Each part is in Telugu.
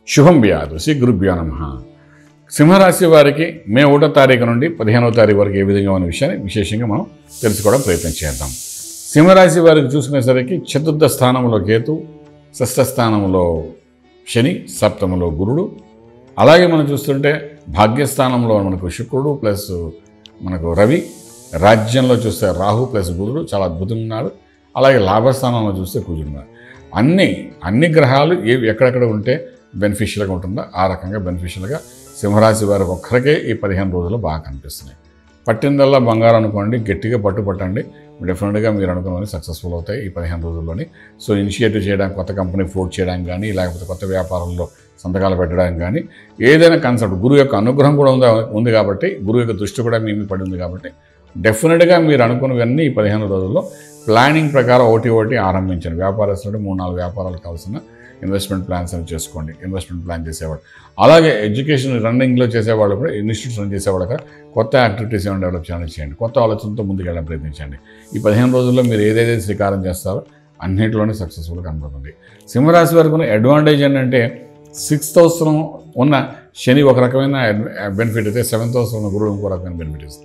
శుభం వ్యాధు శ్రీ గురుభ్యో నమ సింహరాశి వారికి మే ఒకటో తారీఖు నుండి పదిహేనవ తారీఖు వరకు ఏ విధంగా ఉన్న విషయాన్ని విశేషంగా మనం తెలుసుకోవడం ప్రయత్నం చేద్దాం సింహరాశి వారికి చూసుకునేసరికి చతుర్థ స్థానంలో కేతు షష్ఠ స్థానంలో శని సప్తమంలో గురుడు అలాగే మనం చూస్తుంటే భాగ్యస్థానంలో మనకు శుక్రుడు ప్లస్ మనకు రవి రాజ్యంలో చూస్తే రాహు ప్లస్ బుధుడు చాలా అద్భుతంగా ఉన్నాడు అలాగే లాభస్థానంలో చూస్తే కుజుడున్నాడు అన్ని అన్ని గ్రహాలు ఏ ఎక్కడెక్కడ ఉంటే బెనిఫిషియల్గా ఉంటుందో ఆ రకంగా బెనిఫిషియల్గా సింహరాశి వారికి ఒక్కరికే ఈ పదిహేను రోజులు బాగా కనిపిస్తున్నాయి పట్టిందల్లా బంగారం అనుకోండి గట్టిగా పట్టుపట్టండి డెఫినెట్గా మీరు అనుకున్నవి సక్సెస్ఫుల్ అవుతాయి ఈ పదిహేను రోజుల్లోని సో ఇనిషియేటివ్ చేయడానికి కొత్త కంపెనీ ఫోర్ట్ చేయడానికి కానీ లేకపోతే కొత్త వ్యాపారంలో సంతకాలు పెట్టడానికి కానీ ఏదైనా కాన్సెప్ట్ గురువు యొక్క అనుగ్రహం కూడా ఉంది ఉంది కాబట్టి గురువు యొక్క దృష్టి కూడా మీ మీద పడి ఉంది కాబట్టి డెఫినెట్గా మీరు అనుకున్నవన్నీ ఈ పదిహేను రోజుల్లో ప్లానింగ్ ప్రకారం ఒకటి ఒకటి ఆరంభించండి వ్యాపారస్తులు మూడు నాలుగు వ్యాపారాలు కావాల్సిన ఇన్వెస్ట్మెంట్ ప్లాన్స్ అని చేసుకోండి ఇన్వెస్ట్మెంట్ ప్లాన్ చేసేవాడు అలాగే ఎడ్యుకేషన్ రన్నింగ్లో చేసేవాళ్ళు కూడా ఇన్స్టిట్యూట్స్ రన్ చేసేవాళ్ళు కూడా కొత్త యాక్టివిటీస్ ఏమైనా డెవలప్ చేయడానికి చేయండి కొత్త ఆలోచనతో ముందుకెళ్ళడం ప్రయత్నించండి ఈ పదిహేను రోజుల్లో మీరు ఏదైతే శ్రీకారం చేస్తారో అన్నింటిలోనే సక్సెస్ఫుల్ కనబడుతుంది సింహరాశి వరకు ఉన్న అడ్వాంటేజ్ ఏంటంటే సిక్స్త్ అవసరం ఉన్న శని ఒక రకమైన బెనిఫిట్ అయితే సెవెంత్ అవసరం ఉన్న గురువు ఇంకో రకమైన బెనిఫిట్ ఇస్తుంది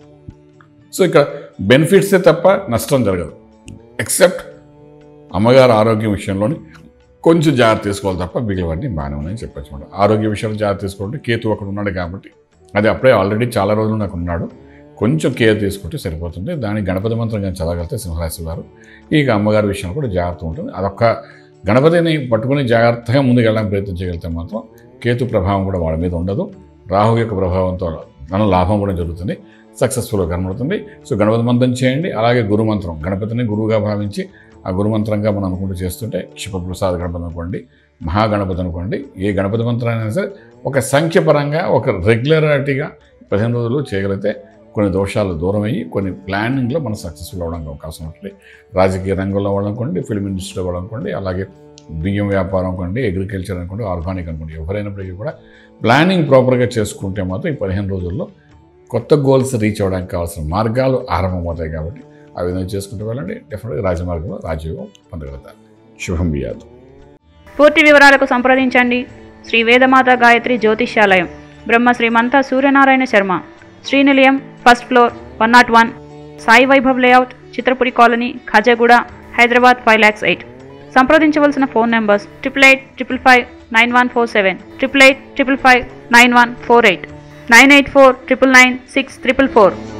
సో ఇక్కడ బెనిఫిట్సే తప్ప నష్టం జరగదు ఎక్సెప్ట్ అమ్మగారు ఆరోగ్యం విషయంలోని కొంచెం జాగ్రత్త తీసుకోవాలి తప్ప మిగిలినవన్నీ బాగానే ఉన్నాయని చెప్పచ్చు అనమాట ఆరోగ్య విషయంలో జాగ్రత్త తీసుకోండి కేతు అక్కడ ఉన్నాడు కాబట్టి అది అప్పుడే ఆల్రెడీ చాలా రోజులు నాకు ఉన్నాడు కొంచెం కేర్ తీసుకుంటే సరిపోతుంది దాని గణపతి మంత్రం కానీ చదవగలిగితే సింహరాశి వారు ఇక అమ్మగారి విషయంలో కూడా జాగ్రత్త ఉంటుంది అదొక్క గణపతిని పట్టుకుని జాగ్రత్తగా ముందుకు వెళ్ళడానికి ప్రయత్నం చేయగలిగితే మాత్రం కేతు ప్రభావం కూడా వాళ్ళ మీద ఉండదు రాహు యొక్క ప్రభావంతో మన లాభం కూడా జరుగుతుంది సక్సెస్ఫుల్గా కనబడుతుంది సో గణపతి మంత్రం చేయండి అలాగే గురు మంత్రం గణపతిని గురువుగా భావించి ఆ గురు మంత్రంగా మనం అనుకుంటూ చేస్తుంటే క్షిపప్రసాద్ గణపతి అనుకోండి మహాగణపతి అనుకోండి ఏ గణపతి మంత్రం అయినా సరే ఒక సంఖ్యపరంగా ఒక రెగ్యులారిటీగా పదిహేను రోజులు చేయగలిగితే కొన్ని దోషాలు దూరం అయ్యి కొన్ని ప్లానింగ్లో మనం సక్సెస్ఫుల్ అవ్వడానికి అవకాశం ఉంటుంది రాజకీయ రంగంలో వాళ్ళనుకోండి ఫిల్మ్ ఇండస్ట్రీలో వాళ్ళనుకోండి అలాగే బియ్యం వ్యాపారం అనుకోండి అగ్రికల్చర్ అనుకోండి ఆర్గానిక్ అనుకోండి ఎవరైనప్పటికీ కూడా ప్లానింగ్ ప్రాపర్గా చేసుకుంటే మాత్రం ఈ పదిహేను రోజుల్లో కొత్త గోల్స్ రీచ్ అవ్వడానికి కావాల్సిన మార్గాలు ఆరంభమవుతాయి కాబట్టి ఆ విధంగా చేసుకుంటూ వెళ్ళండి డెఫినెట్గా రాజమార్గంలో రాజయోగం పొందగలుగుతారు శుభం బియాదు పూర్తి వివరాలకు సంప్రదించండి Shri Vedamata Gayatri Jyotishyalayam Brahma Srimantha Suryanarayana Sharma Srinilayam first floor one nought one Sai Vaibhav layout Chitrapuri colony Khajaguda Hyderabad five lakhs eight సంప్రదించవలసిన phone numbers triple eight triple five nine one four seven triple eight triple five nine one four eight nine eight four triple nine six triple four